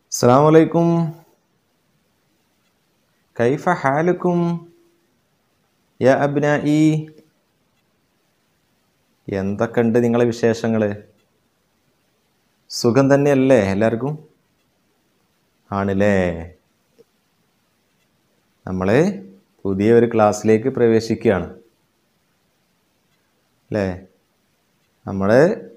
السلام عليكم كيف حالكم يا أبنائي എന്തൊക്കെയുണ്ട് നിങ്ങളെ വിശേഷങ്ങൾ സുഖം തന്നെയല്ലേ എല്ലാവർക്കും ആണല്ലേ നമ്മൾ പുതിയ ഒരു ക്ലാസ്സിലേക്ക് പ്രവേശിക്കുകയാണ് അല്ലേ നമ്മൾ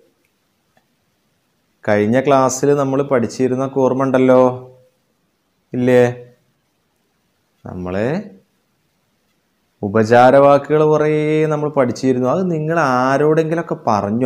കഴിഞ്ഞ ക്ലാസ്സിൽ നമ്മൾ പഠിച്ചിരുന്ന ഓർമ്മ ഉണ്ടല്ലോ ഇല്ലേ നമ്മൾ ഉപചാരവാക്കുകൾ കുറേ നമ്മൾ പഠിച്ചിരുന്നു അത് നിങ്ങൾ ആരോടെങ്കിലൊക്കെ പറഞ്ഞോ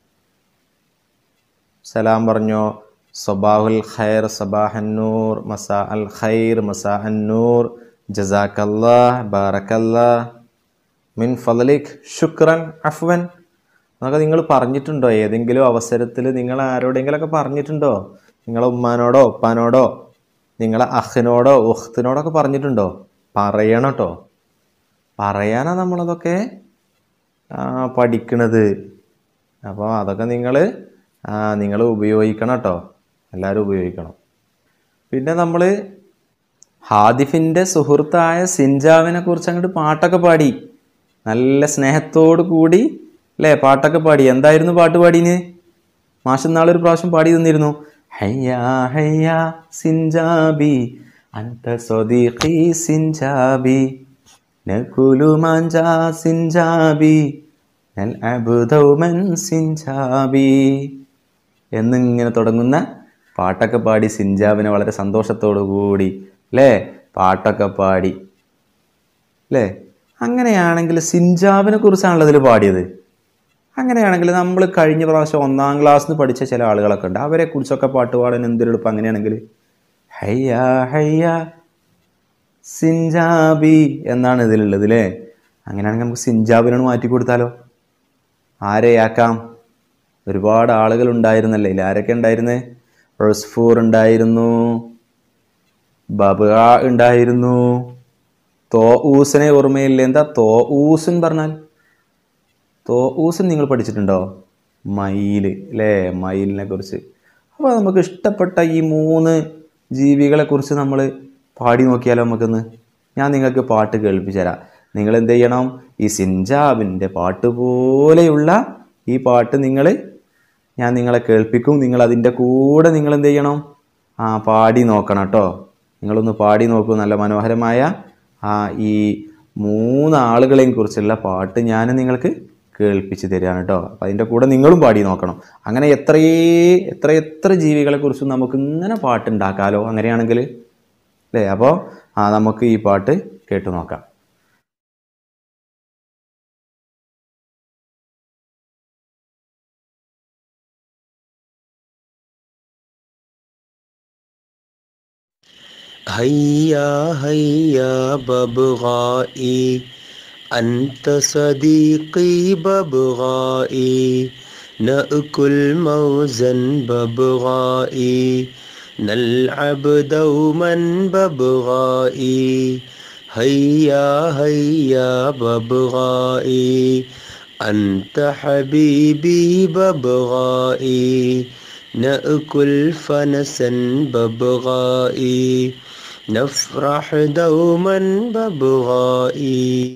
സലാം പറഞ്ഞോ സബാഹുൽ ഖൈർ സബാഹന്നൂർ മസാ അൽ ഖൈർ മസാ അന്നൂർ ജസാക്കല്ലാ ബാറക്കല്ലാ മിൻ ഫലലിക് ശുക്രൻ അഫ്വൻ എന്നൊക്കെ നിങ്ങൾ പറഞ്ഞിട്ടുണ്ടോ ഏതെങ്കിലും അവസരത്തിൽ നിങ്ങൾ ആരോടെങ്കിലൊക്കെ പറഞ്ഞിട്ടുണ്ടോ നിങ്ങളെ ഉമ്മാനോടോ ഉപ്പാനോടോ നിങ്ങളെ അഹ്നോടോ ഉഖ്തിനോടൊക്കെ പറഞ്ഞിട്ടുണ്ടോ പറയണം കേട്ടോ പറയാനാ നമ്മളതൊക്കെ ആ, പഠിക്കണത് അപ്പോൾ അതൊക്കെ നിങ്ങൾ നിങ്ങൾ ഉപയോഗിക്കണം കേട്ടോ എല്ലാവരും ഉപയോഗിക്കണം പിന്നെ നമ്മൾ ഹാദിഫിൻ്റെ സുഹൃത്തായ സിൻജാവിനെ കുറിച്ച് അങ്ങോട്ട് പാട്ടൊക്കെ പാടി നല്ല സ്നേഹത്തോടു കൂടി അല്ലേ പാട്ടൊക്കെ പാടി എന്തായിരുന്നു പാട്ട് പാടീന് മാഷം നാളെ ഒരു പ്രാവശ്യം പാടി തന്നിരുന്നു ഹയ്യാ ഹയ്യാ സിൻജാബി അന്ത സ്വദീഖി സിൻജാബി നകുലു മാഞ്ചാ സിൻജാബി നൽഅബു ദൗമൻ സിൻജാബി എന്നിങ്ങനെ തുടങ്ങുന്ന പാട്ടൊക്കെ പാടി സിൻജാബിനെ വളരെ സന്തോഷത്തോടു കൂടി അല്ലേ പാട്ടൊക്കെ പാടി അല്ലേ അങ്ങനെയാണെങ്കിൽ സിൻജാബിനെ കുറിച്ചാണല്ലോ ഇതിൽ പാടിയത് അങ്ങനെയാണെങ്കിൽ നമ്മൾ കഴിഞ്ഞ പ്രാവശ്യം ഒന്നാം ക്ലാസ്സിൽ നിന്ന് പഠിച്ച ചില ആളുകളൊക്കെ ഉണ്ട് അവരെ കുറിച്ചൊക്കെ പാട്ട് പാടാൻ എന്തൊരു എളുപ്പം അങ്ങനെയാണെങ്കിൽ ഹയ്യാ ഹയ്യാ സിൻജാബി എന്നാണ് ഇതിലുള്ളത് അല്ലേ അങ്ങനെയാണെങ്കിൽ നമുക്ക് സിൻജാബിനാണ് മാറ്റി കൊടുത്താലോ ആരെയാക്കാം ഒരുപാട് ആളുകൾ ഉണ്ടായിരുന്നല്ലേ ഇതിൽ ആരൊക്കെ ഉണ്ടായിരുന്നേ റസ്ഫൂർ ഉണ്ടായിരുന്നു ബബ ഉണ്ടായിരുന്നു തോ ഊസിനെ ഓർമ്മയില്ല എന്താ തോ ഊസൻ പറഞ്ഞാൽ തോ ഊസൻ നിങ്ങൾ പഠിച്ചിട്ടുണ്ടോ മയില് അല്ലേ മയിലിനെ കുറിച്ച് അപ്പോൾ നമുക്ക് ഇഷ്ടപ്പെട്ട ഈ മൂന്ന് ജീവികളെ കുറിച്ച് നമ്മൾ പാടി നോക്കിയാലോ നമുക്കൊന്ന് ഞാൻ നിങ്ങൾക്ക് പാട്ട് കേൾപ്പിച്ചു തരാം നിങ്ങൾ എന്ത് ചെയ്യണം ഈ സിൻജാബിൻ്റെ പാട്ട് പോലെയുള്ള ഈ പാട്ട് നിങ്ങൾ ഞാൻ നിങ്ങളെ കേൾപ്പിക്കും നിങ്ങൾ അതിൻ്റെ കൂടെ നിങ്ങൾ എന്ത് ചെയ്യണം ആ പാടി നോക്കണം കേട്ടോ നിങ്ങളൊന്ന് പാടി നോക്കൂ നല്ല മനോഹരമായ ആ ഈ മൂന്ന് ആളുകളെയും കുറിച്ചുള്ള പാട്ട് ഞാൻ നിങ്ങൾക്ക് കേൾപ്പിച്ച് തരികയാണ് കേട്ടോ അപ്പം അതിൻ്റെ കൂടെ നിങ്ങളും പാടി നോക്കണം അങ്ങനെ എത്രയേ എത്ര എത്ര ജീവികളെ കുറിച്ചും നമുക്ക് ഇങ്ങനെ പാട്ടുണ്ടാക്കാലോ അങ്ങനെയാണെങ്കിൽ അല്ലേ അപ്പോൾ ആ നമുക്ക് ഈ പാട്ട് കേട്ടു നോക്കാം هيا هيا ببغائي أنت صديقي ببغائي نأكل موزا ببغائي نلعب دوما ببغائي هيا هيا ببغائي أنت حبيبي ببغائي نأكل فنسا ببغائي نفرح دوما ببغائي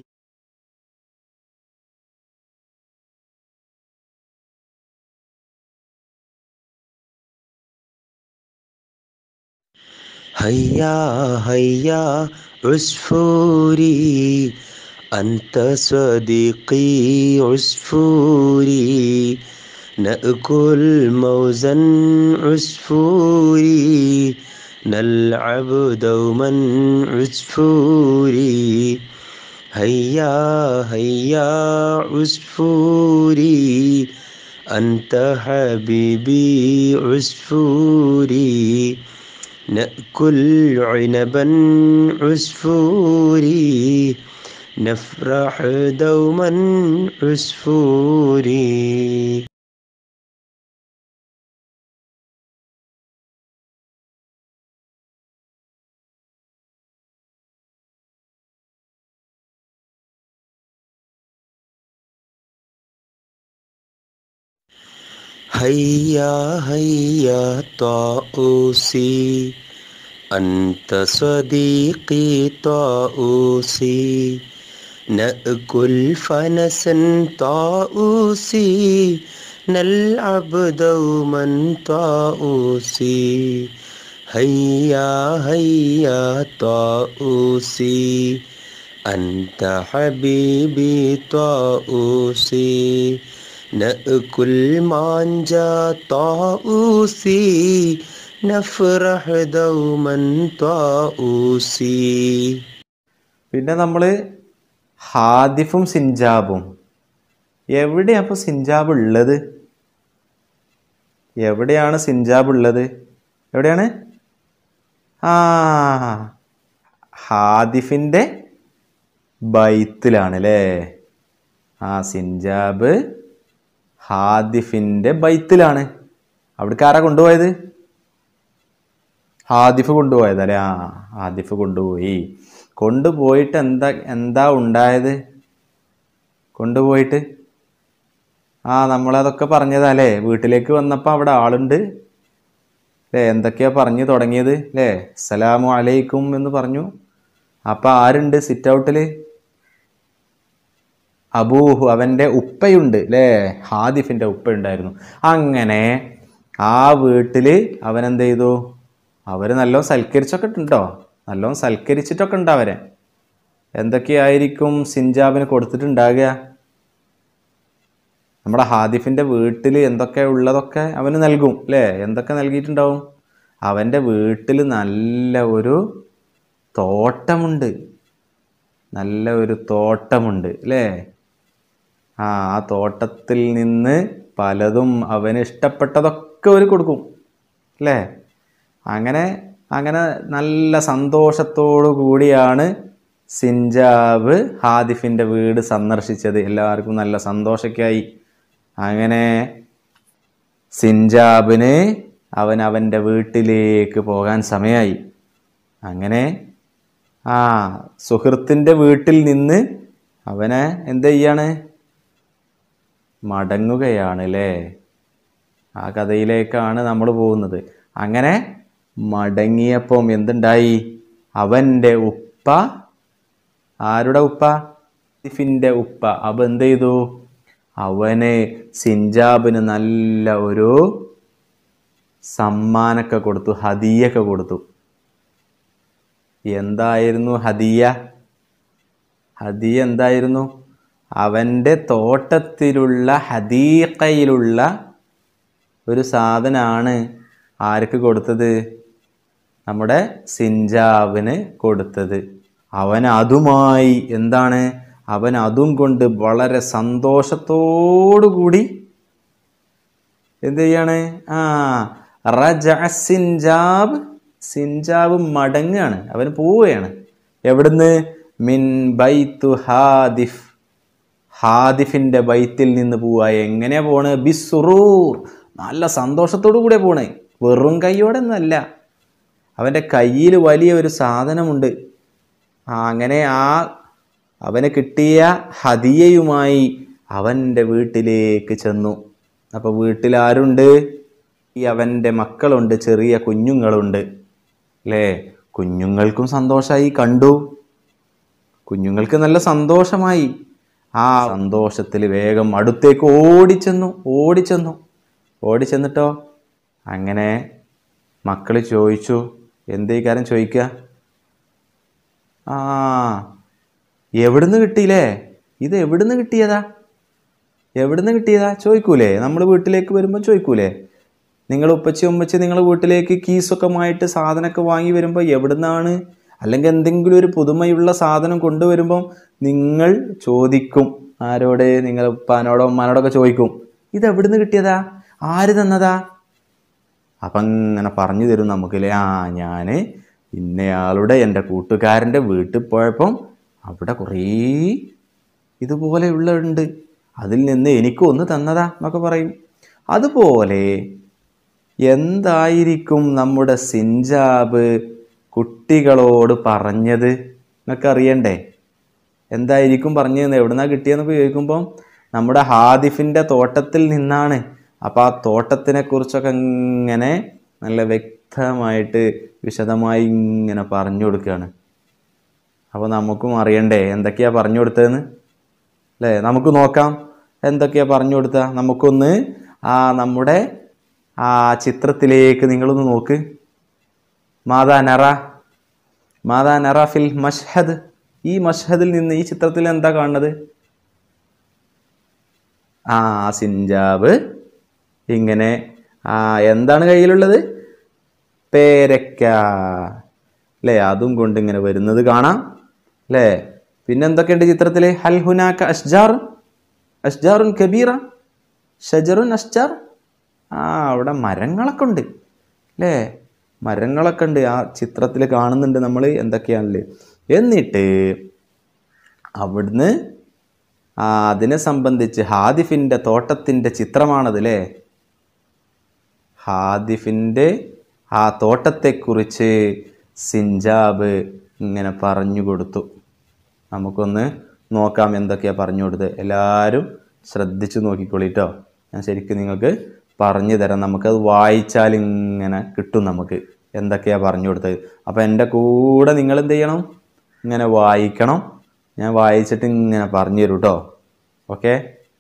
هيا هيا عصفوري أنت صديقي عصفوري نأكل موزا عصفوري نلعب دوما عصفوري هيا هيا عصفوري أنت حبيبي عصفوري نأكل عنبا عصفوري نفرح دوما عصفوري هيا هيا طاؤوسي أنت صديقي طاؤوسي نأكل فنسا طاؤوسي نلعب دوما طاؤوسي هيا هيا طاؤوسي أنت حبيبي طاؤوسي نأكل مانجا طاؤوسي نفرح دوما طاؤوسي പിന്നെ നമ്മൾ ഹാദിഫും സിഞ്ചാബും എവിടെയാണ് അപ്പോൾ സിഞ്ചാബ് ഉള്ളത് എവിടെയാണ് സിഞ്ചാബ് ഉള്ളത് എവിടെയാണ് ആ ഹാദിഫിൻ്റെ ബൈത്തിലാണ് അല്ലേ ആ സിഞ്ചാബ് ഹാദിഫിൻ്റെ ബൈത്തിലാണ് അവിടേക്ക് ആരാ കൊണ്ടുപോയത് ഹാദിഫ് കൊണ്ടുപോയത് അല്ലേ ആ ഹാദിഫ് കൊണ്ടുപോയി കൊണ്ടുപോയിട്ട് എന്താ എന്താ ഉണ്ടായത് കൊണ്ടുപോയിട്ട് ആ നമ്മളതൊക്കെ പറഞ്ഞതല്ലേ വീട്ടിലേക്ക് വന്നപ്പോൾ അവിടെ ആളുണ്ട് അല്ലേ എന്തൊക്കെയാ പറഞ്ഞു തുടങ്ങിയത് അല്ലേ അസ്സലാമു അലൈക്കും എന്ന് പറഞ്ഞു അപ്പം ആരുണ്ട് സിറ്റ് ഔട്ടിൽ അബൂഹു അവൻ്റെ ഉപ്പയുണ്ട് അല്ലേ ഹാദിഫിൻ്റെ ഉപ്പ ഉണ്ടായിരുന്നു അങ്ങനെ ആ വീട്ടിൽ അവൻ എന്ത് ചെയ്തു അവർ നല്ലോണം സൽക്കരിച്ചൊക്കെ ഉണ്ടോ നല്ലോണം സൽക്കരിച്ചിട്ടൊക്കെ ഉണ്ട് അവരെ എന്തൊക്കെയായിരിക്കും സിഞ്ചാബിന് കൊടുത്തിട്ടുണ്ടാകുക നമ്മുടെ ഹാദിഫിൻ്റെ വീട്ടിൽ എന്തൊക്കെ ഉള്ളതൊക്കെ അവന് നൽകും അല്ലേ എന്തൊക്കെ നൽകിയിട്ടുണ്ടാവും അവൻ്റെ വീട്ടിൽ നല്ല ഒരു തോട്ടമുണ്ട് നല്ല ഒരു തോട്ടമുണ്ട് അല്ലേ ആ ആ തോട്ടത്തിൽ നിന്ന് പലതും അവന് ഇഷ്ടപ്പെട്ടതൊക്കെ അവർ കൊടുക്കും അല്ലേ അങ്ങനെ അങ്ങനെ നല്ല സന്തോഷത്തോടു കൂടിയാണ് സിഞ്ചാബ് ഹാദിഫിൻ്റെ വീട് സന്ദർശിച്ചത് എല്ലാവർക്കും നല്ല സന്തോഷമൊക്കെയായി അങ്ങനെ സിഞ്ചാബിന് അവൻ അവൻ്റെ വീട്ടിലേക്ക് പോകാൻ സമയമായി അങ്ങനെ ആ സുഹൃത്തിൻ്റെ വീട്ടിൽ നിന്ന് അവനെ എന്ത് ചെയ്യാണ് മടങ്ങുകയാണ് അല്ലേ ആ കഥയിലേക്കാണ് നമ്മൾ പോകുന്നത് അങ്ങനെ മടങ്ങിയപ്പം എന്തുണ്ടായി അവൻ്റെ ഉപ്പ ആരുടെ ഉപ്പ സിഫിൻ്റെ ഉപ്പ അപ്പം എന്ത് ചെയ്തു അവന് സിഞ്ചാബിന് നല്ല ഒരു സമ്മാനമൊക്കെ കൊടുത്തു ഹദിയൊക്കെ കൊടുത്തു എന്തായിരുന്നു ഹദിയ ഹദിയ എന്തായിരുന്നു അവൻ്റെ തോട്ടത്തിലുള്ള ഹദീക്കയിലുള്ള ഒരു സാധനമാണ് ആർക്ക് കൊടുത്തത് നമ്മുടെ സിഞ്ചാവിന് കൊടുത്തത് അവൻ അതുമായി എന്താണ് അവൻ അതും കൊണ്ട് വളരെ സന്തോഷത്തോടു കൂടി എന്ത് ചെയ്യാണ് ആ റജ സിഞ്ചാബ് സിഞ്ചാബ് മടങ്ങുകയാണ് അവൻ പോവുകയാണ് എവിടുന്ന് മിൻ ബൈത്തു ഹാദിഫ് ഹാദിഫിൻ്റെ ബൈത്തിൽ നിന്ന് പോവുക എങ്ങനെയാ പോണ് ബിസുറൂർ നല്ല സന്തോഷത്തോടു കൂടെ പോണേ വെറും കൈയോടെ ഒന്നല്ല അവൻ്റെ കയ്യിൽ വലിയ ഒരു സാധനമുണ്ട് ആ അങ്ങനെ ആ അവന് കിട്ടിയ ഹദിയയുമായി അവൻ്റെ വീട്ടിലേക്ക് ചെന്നു അപ്പോൾ വീട്ടിൽ ആരുണ്ട് ഈ അവൻ്റെ മക്കളുണ്ട് ചെറിയ കുഞ്ഞുങ്ങളുണ്ട് അല്ലേ കുഞ്ഞുങ്ങൾക്കും സന്തോഷമായി കണ്ടു കുഞ്ഞുങ്ങൾക്ക് നല്ല സന്തോഷമായി ആ സന്തോഷത്തിൽ വേഗം അടുത്തേക്ക് ഓടിച്ചെന്നു ഓടിച്ചെന്നു ഓടിച്ചെന്നിട്ടോ അങ്ങനെ മക്കൾ ചോദിച്ചു എന്തേ കാര്യം ചോദിക്കുക ആ എവിടുന്ന് കിട്ടിയില്ലേ ഇത് എവിടുന്ന് കിട്ടിയതാ എവിടുന്ന് കിട്ടിയതാ ചോദിക്കൂലേ നമ്മൾ വീട്ടിലേക്ക് വരുമ്പോൾ ചോദിക്കൂലേ നിങ്ങൾ ഉപ്പച്ചി ഉമ്മച്ചി നിങ്ങൾ വീട്ടിലേക്ക് കീസൊക്കെ ആയിട്ട് സാധനമൊക്കെ വാങ്ങി വരുമ്പോൾ എവിടുന്നാണ് അല്ലെങ്കിൽ എന്തെങ്കിലും ഒരു പുതുമയുള്ള സാധനം കൊണ്ടുവരുമ്പം നിങ്ങൾ ചോദിക്കും ആരോട് നിങ്ങൾ ഉപ്പാനോടോ ഉമ്മാനോടൊക്കെ ചോദിക്കും ഇത് എവിടുന്ന് കിട്ടിയതാ ആര് തന്നതാ അപ്പം ഇങ്ങനെ പറഞ്ഞു തരും നമുക്കില്ലേ ആ ഞാൻ ഇന്നയാളുടെ എൻ്റെ കൂട്ടുകാരൻ്റെ വീട്ടിൽ പോയപ്പം അവിടെ കുറേ ഇതുപോലെയുള്ള ഉണ്ട് അതിൽ നിന്ന് എനിക്ക് ഒന്ന് തന്നതാ എന്നൊക്കെ പറയും അതുപോലെ എന്തായിരിക്കും നമ്മുടെ സിഞ്ചാബ് കുട്ടികളോട് പറഞ്ഞത് എന്നൊക്കെ അറിയണ്ടേ എന്തായിരിക്കും പറഞ്ഞതെന്ന് എവിടുന്നാ കിട്ടിയെന്നൊക്കെ ചോദിക്കുമ്പം നമ്മുടെ ഹാദിഫിൻ്റെ തോട്ടത്തിൽ നിന്നാണ് അപ്പോൾ ആ തോട്ടത്തിനെ കുറിച്ചൊക്കെ ഇങ്ങനെ നല്ല വ്യക്തമായിട്ട് വിശദമായി ഇങ്ങനെ പറഞ്ഞു കൊടുക്കുകയാണ് അപ്പോൾ നമുക്കും അറിയണ്ടേ എന്തൊക്കെയാ പറഞ്ഞു കൊടുത്തതെന്ന് അല്ലേ നമുക്ക് നോക്കാം എന്തൊക്കെയാ പറഞ്ഞു കൊടുത്ത നമുക്കൊന്ന് ആ നമ്മുടെ ആ ചിത്രത്തിലേക്ക് നിങ്ങളൊന്ന് നോക്ക് മാതാ നറ മാതാ നറ ഫിൽ മഷ്ഹദ് ഈ മഷ്ഹദിൽ നിന്ന് ഈ ചിത്രത്തിൽ എന്താ കാണുന്നത് ആ സിഞ്ചാബ് ഇങ്ങനെ ആ എന്താണ് കയ്യിലുള്ളത് പേരക്ക അല്ലേ അതും കൊണ്ട് ഇങ്ങനെ വരുന്നത് കാണാം അല്ലേ പിന്നെ എന്തൊക്കെയുണ്ട് ചിത്രത്തിൽ ഹൽ ഹുനാക്ക അഷ്ജാർ അഷ്ജാറുൻ കബീറ ഷജറുൻ അഷ്ജാർ ആ അവിടെ മരങ്ങളൊക്കെ ഉണ്ട് അല്ലേ മരങ്ങളൊക്കെ ഉണ്ട് ആ ചിത്രത്തിൽ കാണുന്നുണ്ട് നമ്മൾ എന്തൊക്കെയാണല്ലേ എന്നിട്ട് അവിടുന്ന് ആ അതിനെ സംബന്ധിച്ച് ഹാദിഫിൻ്റെ തോട്ടത്തിൻ്റെ ചിത്രമാണത് അല്ലേ ഹാദിഫിൻ്റെ ആ തോട്ടത്തെക്കുറിച്ച് സിഞ്ചാബ് ഇങ്ങനെ പറഞ്ഞു കൊടുത്തു നമുക്കൊന്ന് നോക്കാം എന്തൊക്കെയാണ് പറഞ്ഞു കൊടുത്തത് എല്ലാവരും ശ്രദ്ധിച്ചു നോക്കിക്കൊള്ളിട്ടോ ഞാൻ ശരിക്കും നിങ്ങൾക്ക് പറഞ്ഞു തരാം നമുക്കത് വായിച്ചാൽ ഇങ്ങനെ കിട്ടും നമുക്ക് എന്തൊക്കെയാണ് പറഞ്ഞു കൊടുത്തത് അപ്പോൾ എൻ്റെ കൂടെ നിങ്ങൾ എന്ത് ചെയ്യണം ഇങ്ങനെ വായിക്കണം ഞാൻ വായിച്ചിട്ട് ഇങ്ങനെ പറഞ്ഞു തരും കേട്ടോ ഓക്കെ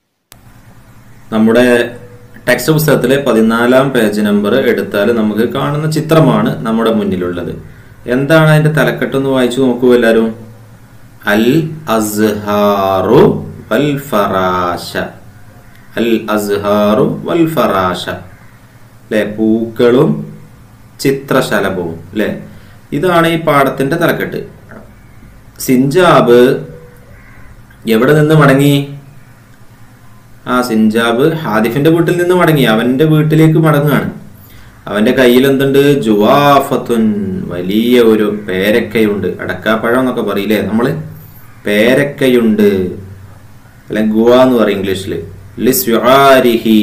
നമ്മുടെ ടെക്സ്റ്റ് പുസ്തകത്തിലെ പതിനാലാം പേജ് നമ്പർ എടുത്താൽ നമുക്ക് കാണുന്ന ചിത്രമാണ് നമ്മുടെ മുന്നിലുള്ളത് എന്താണ് അതിന്റെ തലക്കെട്ട് ഒന്ന് വായിച്ചു നോക്കൂ എല്ലാവരും അൽ അസ്ഹാറു വൽ ഫറാശ അൽ അസ്ഹാറു വൽ ഫറാശ അല്ലെ പൂക്കളും ചിത്രശലഭവും അല്ലെ ഇതാണ് ഈ പാഠത്തിന്റെ തലക്കെട്ട് സിഞ്ചാബ് എവിടെ നിന്ന് മടങ്ങി ആ സിഞ്ചാബ് ഹാദിഫിന്റെ വീട്ടിൽ നിന്ന് മടങ്ങി അവന്റെ വീട്ടിലേക്ക് മടങ്ങുകയാണ് അവന്റെ കയ്യിൽ എന്തുണ്ട് ജുവാഫത്തുൻ വലിയ ഒരു പേരക്കയുണ്ട് അടക്കാപ്പഴം എന്നൊക്കെ പറയില്ലേ നമ്മള് പേരക്കയുണ്ട് അല്ലെ ഗുവ എന്ന് പറയും ഇംഗ്ലീഷില് ലിസ്യുആരിഹി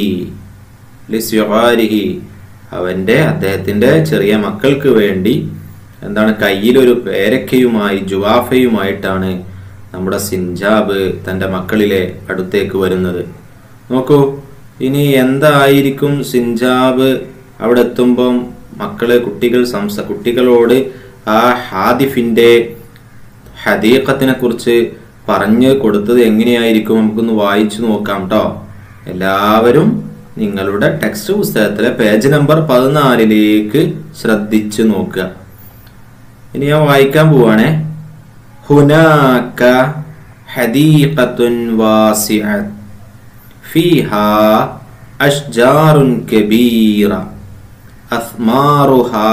ലിസ്യുആരിഹി അവന്റെ അദ്ദേഹത്തിന്റെ ചെറിയ മക്കൾക്ക് വേണ്ടി എന്താണ് കയ്യിലൊരു പേരക്കയുമായി ജുവാഫയുമായിട്ടാണ് നമ്മുടെ സിഞ്ചാബ് തന്റെ മക്കളിലെ അടുത്തേക്ക് വരുന്നത് നോക്കൂ ഇനി എന്തായിരിക്കും സിഞ്ചാബ് അവിടെ എത്തുമ്പം മക്കള് കുട്ടികൾ സംസ കുട്ടികളോട് ആ ഹാദിഫിന്റെ ഹദീഖത്തിനെ കുറിച്ച് പറഞ്ഞു കൊടുത്തത് എങ്ങനെയായിരിക്കും നമുക്കൊന്ന് വായിച്ചു നോക്കാം കേട്ടോ എല്ലാവരും നിങ്ങളുടെ ടെക്സ്റ്റ് പുസ്തകത്തിലെ പേജ് നമ്പർ പതിനാലിലേക്ക് ശ്രദ്ധിച്ചു നോക്കുക ഇനി ഞാൻ വായിക്കാൻ പോവാണേ ഹുനാക്ക ഹദീഖത്തുൻ വാസിഅ ഫീഹാ അഷ്ജാറുൻ കബീറ അസ്മാറുഹാ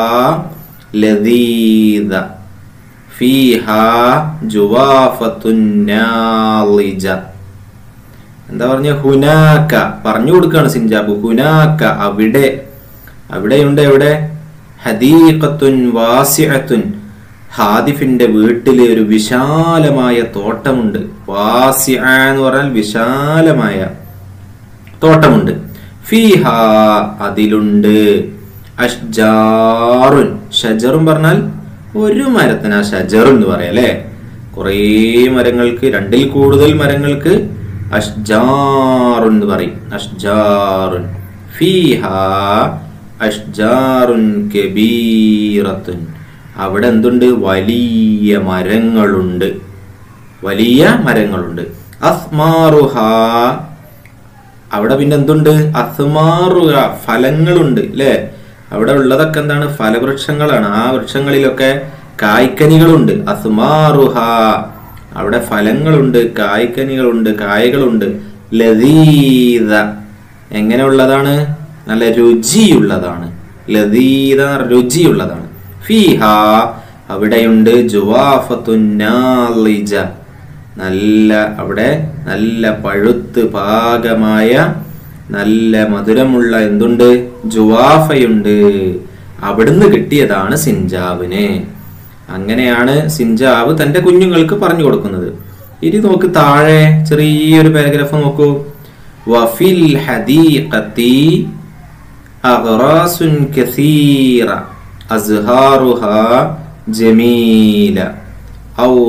ലദീദ ഫീഹാ ജുവാഫത്തുൻ നാളിജ എന്താ പറഞ്ഞ ഹുനാക്ക പറഞ്ഞു കൊടുക്കാണ് സിഞ്ചാബ് ഹുനാക്ക അവിടെ അവിടെയുണ്ട് എവിടെ ഹദീഖത്തുൻ വാസിഅത്തുൻ ഹാദിഫിന്റെ വീട്ടിലെ ഒരു വിശാലമായ തോട്ടമുണ്ട് വാസിഅ എന്ന് പറഞ്ഞാൽ വിശാലമായ തോട്ടമുണ്ട് ഫീഹ അതിലുണ്ട് അഷ്ജാറുൻ ഷജറും പറഞ്ഞാൽ ഒരു മരത്തിന് ആ ഷജർ എന്ന് പറയാം അല്ലെ കുറേ മരങ്ങൾക്ക് രണ്ടിൽ കൂടുതൽ മരങ്ങൾക്ക് അഷ്ജാറുൻ എന്ന് പറയും അഷ്ജാറുൻ ഫീഹ അഷ്ജാറുൻ കബീറത്തുൻ അവിടെ എന്തുണ്ട് വലിയ മരങ്ങളുണ്ട് വലിയ മരങ്ങളുണ്ട് അസ്മാറുഹ അവിടെ പിന്നെ എന്തുണ്ട് അസ്മാറുഹ ഫലങ്ങളുണ്ട് അല്ലേ അവിടെ ഉള്ളതൊക്കെ എന്താണ് ഫലവൃക്ഷങ്ങളാണ് ആ വൃക്ഷങ്ങളിലൊക്കെ കായ്ക്കനികളുണ്ട് അസ്മാറുഹ അവിടെ ഫലങ്ങളുണ്ട് കായ്ക്കനികളുണ്ട് കായകളുണ്ട് ലതീത എങ്ങനെയുള്ളതാണ് നല്ല രുചിയുള്ളതാണ് ലതീത രുചിയുള്ളതാണ് ഫീഹ അവിടെയുണ്ട് ജുവാഫത്തുന്നാലിജ നല്ല അവിടെ നല്ല പഴുത്ത് പാകമായ നല്ല മധുരമുള്ള എന്തുണ്ട് ജുവാഫയുണ്ട് അവിടുന്ന് കിട്ടിയതാണ് സിഞ്ചാവിന് അങ്ങനെയാണ് സിഞ്ചാവ് തന്റെ കുഞ്ഞുങ്ങൾക്ക് പറഞ്ഞു കൊടുക്കുന്നത് ഇനി നോക്ക് താഴെ ചെറിയൊരു പാരഗ്രാഫ് നോക്കൂ വഫിൽ ഹദീഖത്തി അഗ്റാസുൻ കസീറ أزهارها جميلة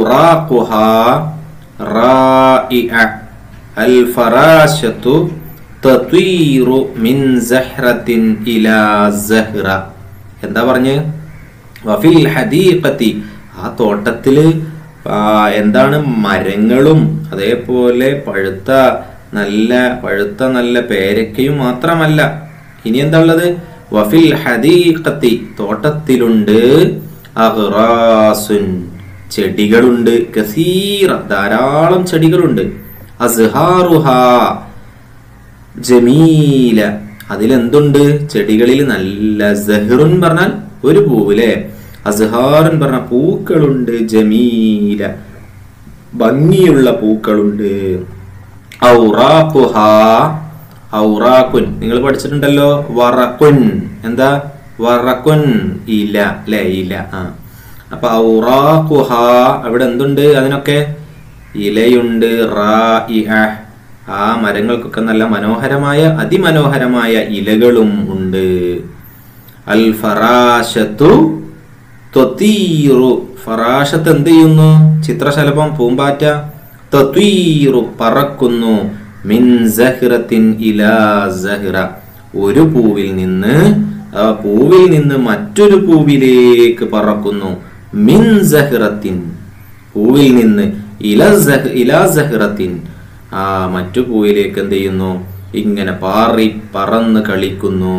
أوراقها رائعة الفراشة തത്വീറു മിൻ സഹ്റത്തിൻ ഇലാ സഹ്റ എന്താ പറഞ്ഞ് വഫിൽ ഹദീഖത്തി ആ തോട്ടത്തില് ആ, എന്താണ് മരങ്ങളും അതേപോലെ പഴുത്ത നല്ല പഴുത്ത നല്ല പേരക്കയും മാത്രമല്ല ഇനി എന്താ ഉള്ളത് വഫിൽ ഹദീഖത്തി തോട്ടത്തിലുണ്ട് അഹ്റാസുൻ ചെടികളുണ്ട് കസീറ ധാരാളം ചെടികളുണ്ട് അസ്ഹാറുഹ ജമീല അതിലെന്തുണ്ട് ചെടികളിൽ നല്ല സഹറുൻ പറഞ്ഞാൽ ഒരു പൂവിലെ അസ്ഹാറുൻ പറഞ്ഞ പൂക്കളുണ്ട് ജമീല ഭംഗിയുള്ള പൂക്കളുണ്ട് ഔറാഖുഹ ഔറാഖുൻ നിങ്ങൾ പഠിച്ചിട്ടുണ്ടല്ലോ വറക്കുൻ എന്താ വറക്കുൻ ഇല അല്ലെ ഇല ആ അപ്പൊ ഔറാഖുഹ അവിടെ എന്തുണ്ട് അതിനൊക്കെ ഇലയുണ്ട് റായിഹ ആ മരങ്ങൾക്കൊക്കെ നല്ല മനോഹരമായ അതിമനോഹരമായ ഇലകളും ഉണ്ട് അൽ ഫറാശത്തു ത്വതീറു ഫറാശത്ത് എന്ത് ചെയ്യുന്നു ചിത്രശലഭം പൂമ്പാറ്റ ത്വതീറു പറക്കുന്നു മിൻ സഹിറത്തിൻ ഇലാ സഹിറ ഒരു പൂവിൽ നിന്ന് ആ പൂവിൽ നിന്ന് മറ്റൊരു പൂവിലേക്ക് പറക്കുന്നു മിൻ സഹിറത്തിൻ പൂവിൽ നിന്ന് ഇല സഹ- ഇലാ സഹിറത്തിൻ ആ മറ്റു പൂവിലേക്ക് എന്ത് ചെയ്യുന്നു ഇങ്ങനെ പാറി പറന്ന് കളിക്കുന്നു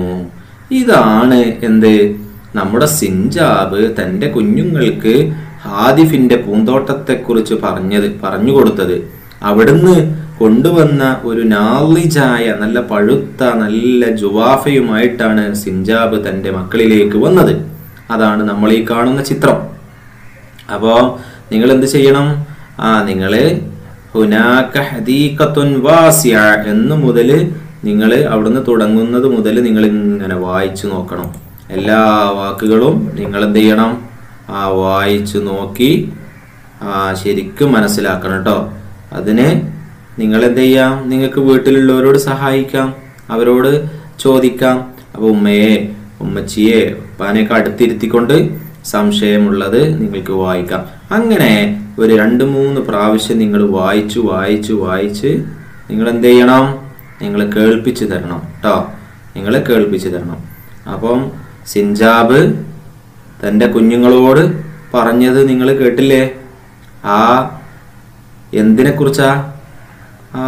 ഇതാണ് എന്ത് നമ്മുടെ സിഞ്ചാബ് തന്റെ കുഞ്ഞുങ്ങൾക്ക് ഹാദിഫിന്റെ പൂന്തോട്ടത്തെക്കുറിച്ച് പറഞ്ഞത് പറഞ്ഞു കൊടുത്തത് അവിടുന്ന് കൊണ്ടുവന്ന ഒരു നാളിജായ നല്ല പഴുത്ത നല്ല ജുവാഫയുമായിട്ടാണ് സിഞ്ചാബ് തന്റെ മക്കളിലേക്ക് വന്നത് അതാണ് നമ്മൾ ഈ കാണുന്ന ചിത്രം അപ്പോ നിങ്ങൾ എന്ത് ചെയ്യണം ആ നിങ്ങള് ഹുനാക ഹദീഖത്തുൻ വാസിയ എന്ന് മുതൽ നിങ്ങൾ അവിടുന്ന് തുടങ്ങുന്നത് മുതൽ നിങ്ങൾ ഇങ്ങനെ വായിച്ചു നോക്കണം എല്ലാ വാക്കുകളും നിങ്ങൾ എന്ത് ചെയ്യണം ആ വായിച്ചു നോക്കി ആ ശരിക്കും മനസ്സിലാക്കണം കേട്ടോ അതിന് നിങ്ങൾ എന്ത് ചെയ്യാം നിങ്ങൾക്ക് വീട്ടിലുള്ളവരോട് സഹായിക്കാം അവരോട് ചോദിക്കാം അപ്പൊ ഉമ്മയെ ഉമ്മച്ചിയെ ഉപ്പാനെയൊക്കെ അടുത്തിരുത്തിക്കൊണ്ട് സംശയമുള്ളത് നിങ്ങൾക്ക് വായിക്കാം അങ്ങനെ ഒരു രണ്ട് മൂന്ന് പ്രാവശ്യം നിങ്ങൾ വായിച്ചു വായിച്ചു വായിച്ച് നിങ്ങൾ എന്ത് ചെയ്യണം നിങ്ങൾ കേൾപ്പിച്ചു തരണം കേട്ടോ നിങ്ങൾ കേൾപ്പിച്ചു തരണം അപ്പം സിഞ്ചാബ് തൻ്റെ കുഞ്ഞുങ്ങളോട് പറഞ്ഞത് നിങ്ങൾ കേട്ടില്ലേ ആ എന്തിനെ കുറിച്ചാ ആ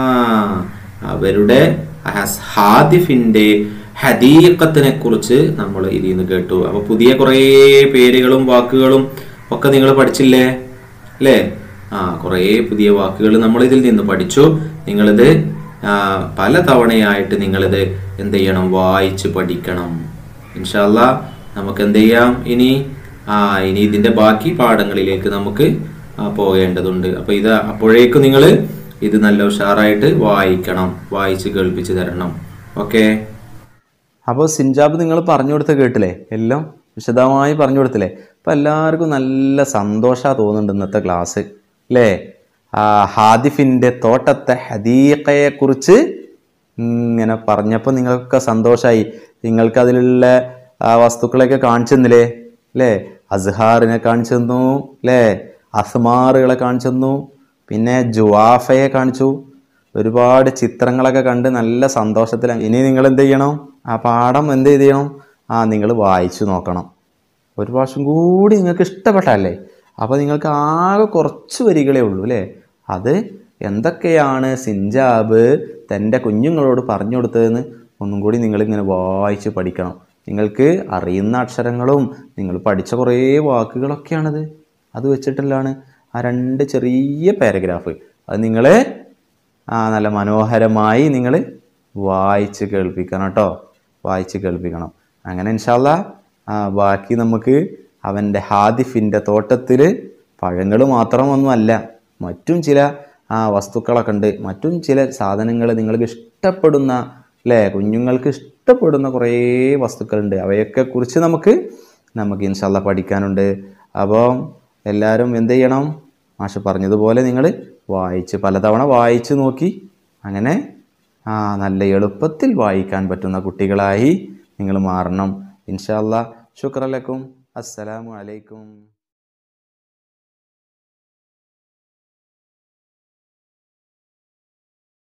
അവരുടെ ഹസ്- ഹാദിഫിന്റെ ഹദീഖത്തിനെ കുറിച്ച് നമ്മൾ ഇതിൽ നിന്ന് കേട്ടു അപ്പൊ പുതിയ കുറേ പേരുകളും വാക്കുകളും ഒക്കെ നിങ്ങൾ പഠിച്ചില്ലേ അല്ലേ ആ കുറേ പുതിയ വാക്കുകൾ നമ്മൾ ഇതിൽ നിന്ന് പഠിച്ചു നിങ്ങളിത് ആ, പല തവണയായിട്ട് നിങ്ങളിത് എന്ത് ചെയ്യണം വായിച്ച് പഠിക്കണം ഇൻഷാല്ല നമുക്ക് എന്ത് ചെയ്യാം ഇനി ആ ഇനി ഇതിന്റെ ബാക്കി പാഠങ്ങളിലേക്ക് നമുക്ക് ആ, പോകേണ്ടതുണ്ട് അപ്പൊ ഇത് അപ്പോഴേക്കും നിങ്ങൾ ഇത് നല്ല ഉഷാറായിട്ട് വായിക്കണം വായിച്ച് കേൾപ്പിച്ച് തരണം ഓക്കെ അപ്പോൾ സിഞ്ചാബ് നിങ്ങൾ പറഞ്ഞു കൊടുത്ത കേട്ടില്ലേ എല്ലാം വിശദമായി പറഞ്ഞു കൊടുത്തില്ലേ അപ്പം എല്ലാവർക്കും നല്ല സന്തോഷമാണ് തോന്നുന്നുണ്ട് ഇന്നത്തെ ക്ലാസ് അല്ലേ ആ ഹാദിഫിൻ്റെ തോട്ടത്തെ ഹദീഖയെക്കുറിച്ച് ഇങ്ങനെ പറഞ്ഞപ്പോൾ നിങ്ങൾക്കൊക്കെ സന്തോഷമായി നിങ്ങൾക്ക് അതിലുള്ള ആ വസ്തുക്കളെയൊക്കെ കാണിച്ചു തന്നില്ലേ അല്ലേ അസ്ഹാറിനെ കാണിച്ചു തന്നു അല്ലേ അസ്മാറുകളെ കാണിച്ചു തന്നു പിന്നെ ജുവാഫയെ കാണിച്ചു ഒരുപാട് ചിത്രങ്ങളൊക്കെ കണ്ട് നല്ല സന്തോഷത്തിലാണ് ഇനി നിങ്ങൾ എന്ത് ചെയ്യണം ആ പാഠം എന്ത് ചെയ്യണം ആ നിങ്ങൾ വായിച്ചു നോക്കണം ഒരു പ്രാവശ്യം കൂടി നിങ്ങൾക്ക് ഇഷ്ടപ്പെട്ടല്ലേ അപ്പോൾ നിങ്ങൾക്ക് ആകെ കുറച്ച് വരികളേ ഉള്ളൂ അല്ലേ അത് എന്തൊക്കെയാണ് സിഞ്ചാബ് തൻ്റെ കുഞ്ഞുങ്ങളോട് പറഞ്ഞു കൊടുത്തതെന്ന് ഒന്നും കൂടി നിങ്ങളിങ്ങനെ വായിച്ച് പഠിക്കണം നിങ്ങൾക്ക് അറിയുന്ന അക്ഷരങ്ങളും നിങ്ങൾ പഠിച്ച കുറേ വാക്കുകളൊക്കെയാണത് അത് വെച്ചിട്ടുള്ളതാണ് ആ രണ്ട് ചെറിയ പാരഗ്രാഫ് അത് നിങ്ങൾ ആ നല്ല മനോഹരമായി നിങ്ങൾ വായിച്ച് കേൾപ്പിക്കണം കേട്ടോ വായിച്ച് കേൾപ്പിക്കണം അങ്ങനെ ഇൻഷാല്ല ആ ബാക്കി നമുക്ക് അവൻ്റെ ഹാദിഫിൻ്റെ തോട്ടത്തിൽ പഴങ്ങൾ മാത്രമൊന്നുമല്ല മറ്റും ചില ആ വസ്തുക്കളൊക്കെ ഉണ്ട് മറ്റും ചില സാധനങ്ങൾ നിങ്ങൾക്ക് ഇഷ്ടപ്പെടുന്ന അല്ലേ കുഞ്ഞുങ്ങൾക്ക് ഇഷ്ടപ്പെടുന്ന കുറേ വസ്തുക്കളുണ്ട് അവയൊക്കെ കുറിച്ച് നമുക്ക് നമുക്ക് ഇൻഷാല്ല പഠിക്കാനുണ്ട് അപ്പോൾ എല്ലാവരും എന്ത് ചെയ്യണം മാഷ് പറഞ്ഞതുപോലെ നിങ്ങൾ വായിച്ച് പലതവണ വായിച്ച് നോക്കി അങ്ങനെ ആ നല്ല എളുപ്പത്തിൽ വായിക്കാൻ പറ്റുന്ന കുട്ടികളായി നിങ്ങൾ മാറണം ഇൻഷാല്ല ശുക്രലക്കും അസ്സലാമു അലൈക്കും